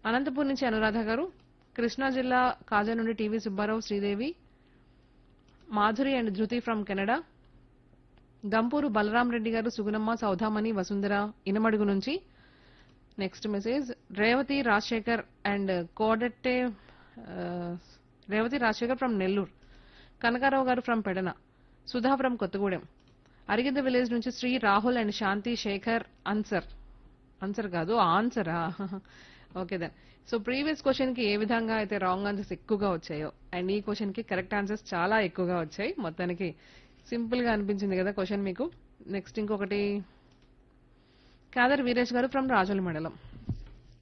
అనంతపూర్ నుంచి అనురాధ గారు కృష్ణా జిల్లా కాజా నుండి T V Subbarao Sridevi Madhuri and Dhruthi from Canada Gampuru Balaram Reddy garu Sugunamma Soudhamani Vasundhara Inamadugu నుంచి next message Revathi Rajasekhar and కోడట్టే ఆ, Revathi Rajasekhar from Nellore Kanakarao garu from Pedana Sudha from Kothagudem Arigidda village నుంచి Sri Rahul and Shanti Sekhar answer answer కాదు ఆన్సరా okay then so previous question కి ఏ విధంగా అయితే రాంగ్ ఆన్సర్స్ ఎక్కువగా వచ్చాయో అండ్ ఈ క్వశ్చన్ కి కరెక్ట్ ఆన్సర్స్ చాలా ఎక్కువగా వచ్చాయి మొత్తానికి సింపుల్ గా అనిపించింది కదా క్వశ్చన్ మీకు నెక్స్ట్ ఇంకొకటి కాదర్ వీరేష్ గారు ఫ్రమ్ రాజోలి మండలం